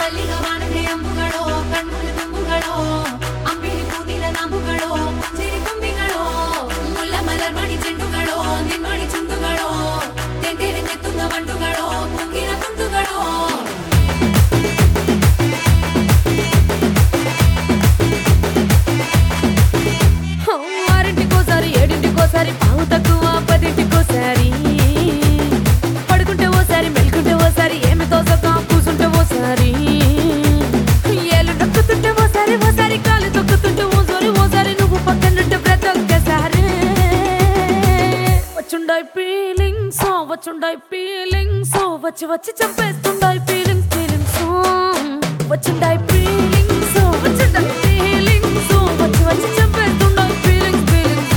ಮಲ್ಲಿಗ ವಾಣತೆ ಅಂಬುಗಳೋ ಕಣ್ಮುಳಿ ತುಂಬುಗಳೋ ಅಂಬಿಳಿ ಪೂನಿಲ ನಾಂಬುಗಳೋ ಚಿರಿ ಕೊಂಬಿಗಳೋ ಮುಲ್ಲ ಮಲರ್ ಮಣಿ ಚೆಂಡುಗಳೋ ನಿನ್ಮಣಿ ಚುಂಡುಗಳೋ ತೆಂಟೆರೆ ನೆತ್ತುಂಗ ಬಂಡುಗಳೋ ಪುಂಗಿನ ತುಂಡುಗಳೋ ఆరింటికోసారి ఏడింటికోసారి పావు తక్కువ పదింటికోసారి పడుకుంటే ఓసారి మెలుకుంటే ఓసారి ఏమి తోసక కూసుంటే ఓసారి ఏళ్ళు నొక్కుతుంటే ఓసారి ఓసారి కాలు తొక్కుతుంటే ఓసారి ఓసారి నువ్వు పక్కనుంటే ప్రతి ఒక్కసారి వచ్చుండాయి ఫీలింగ్స్ వచ్చుండాయి ఫీలింగ్స్ వచ్చి వచ్చి చంపేస్తుండాయి ఫీలింగ్స్ ఫీలింగ్స్ వచ్చుండాయి ఫీలింగ్స్ వచ్చుండాయి ఫీలింగ్స్ వచ్చి వచ్చి చంపేస్తుండాయి ఫీలింగ్స్ ఫీలింగ్స్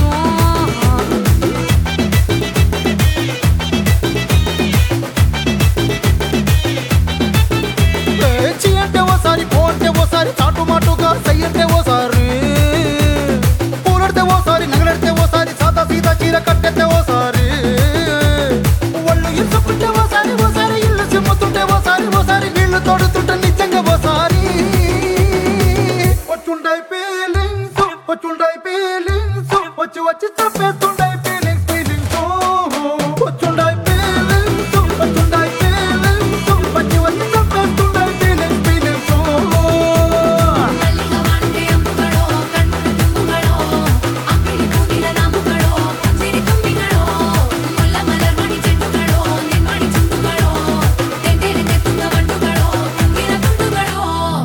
చీ అంటే ఓసారి పో అంటే ఓసారి చాటు మాటుగా సై అంటే ఓసారి పూలడితే ఓసారి నగలడితే ఓసారి సాదా సీదా చీర కట్టెత్తే ఓసారి ఒళ్ళు ఇరుచుకుంటే ఓసారి ఓసారి ఇల్లు చిమ్ముతుంటే ఓసారి ఓసారి నీళ్లు తోడుతుంటే నిజంగా ఓసారి వచ్చుండాయి ఫీలింగ్స్ వచ్చుండాయి ఫీలింగ్స్ వచ్చి వచ్చి చంపేస్తుండాయి ఫీలింగ్స్ ఫీలింగ్స్ వచ్చుండాయి ఫీలింగ్స్ వచ్చుండాయి ఫీలింగ్స్ వచ్చి వచ్చి చంపేస్తుండాయి ఫీలింగ్స్ ఫీలింగ్స్ ಮಲ್ಲಿಗ ವಾಣತೆ ಅಂಬುಗಳೋ ಕಣ್ಮುಳಿ ತುಂಬುಗಳೋ ಅಂಬಿಳಿ ಪೂನಿಲ ನಾಂಬುಗಳೋ ಚಿರಿ ಕೊಂಬಿಗಳೋ ಮುಲ್ಲ ಮಲರ್ ಮಣಿ ಚೆಂಡುಗಳೋ ನಿನ್ಮಣಿ ಚುಂಡುಗಳೋ ತೆಂಟೆರೆ ನೆತ್ತುಂಗ ಬಂಡುಗಳೋ ಪುಂಗಿನ ತುಂಡುಗಳೋ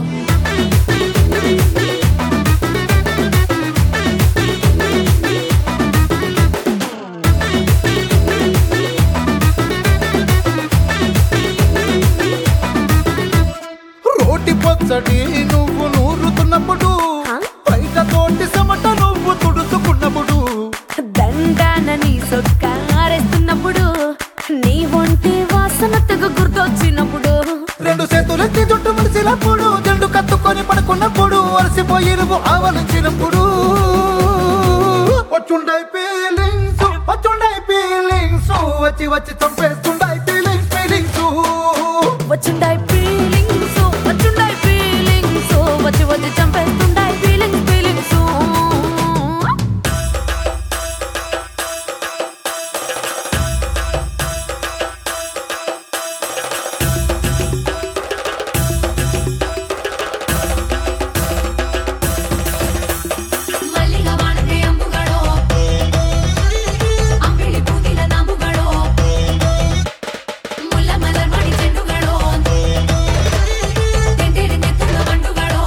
రోటి పచ్చడి నువ్వు నూరుతున్నప్పుడు బయట తోటి సమట నువ్వు తుడుచుకున్నప్పుడు దండాన నీ సొక్కారేస్తున్నప్పుడు నీ ఒంటి వాసన తెగ గుర్తొచ్చినప్పుడు రెండు చేతులెత్తి జుట్టు ముడిచినప్పుడు జండు కత్తుకొని పడుకున్నప్పుడు అలసిపోయి నువ్వు ఆవలించినప్పుడు వచ్చుండాయి ఫీలింగ్స్ వచ్చుండాయి ఫీలింగ్స్ వచ్చి వచ్చి చంపేస్తుండాయి ఫీలింగ్స్ ఫీలింగ్స్ వచ్చుండాయి ఫీలింగ్స్ వచ్చుండాయి ఫీలింగ్స్ వచ్చి వచ్చి చంపేస్తుండాయి ఫీలింగ్స్ ఫీలింగ్స్ ಮಲ್ಲಿಗ ವಾಣತೆ ಅಂಬುಗಳೋ ಅಂಬಿಳಿ ಪೂನಿಲ ನಾಂಬುಗಳೋ ಮುಲ್ಲ ಮಲರ್ ಮಣಿ ಚೆಂಡುಗಳೋ ತೆಂಟೆರೆ ನೆತ್ತುಂಗ ಬಂಡುಗಳೋ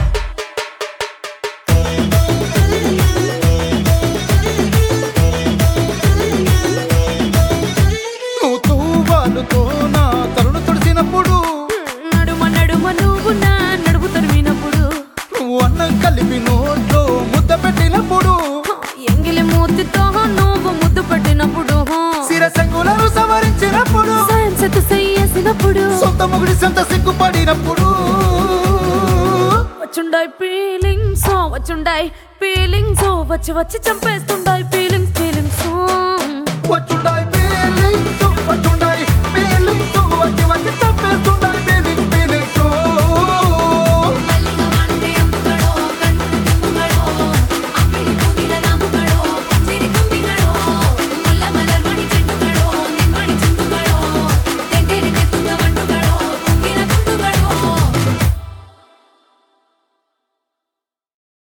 నువ్వు తూవాలుతో నా తరుణ తుడిసినప్పుడు నడుమ నడుమ నువ్వు నా నడుపు తరిమినప్పుడు నువ్వు అన్నం కలిపి నోట్లో ముద్ద పెట్టినప్పుడు ఎంగిలి మూతితో నువ్వు ముద్దు పెట్టినప్పుడు సిరసంగులను సవరించినప్పుడు సైన్స్ చేసినప్పుడు సొంత ముగుడి సొంత సిగ్గుపడినప్పుడు వచ్చుండాయి ఫీలింగ్స్ వచ్చుండాయి ఫీలింగ్స్ వచ్చి వచ్చి చంపేస్తుండాయి ఫీలింగ్స్ ఫీలింగ్స్ వచ్చుండాయి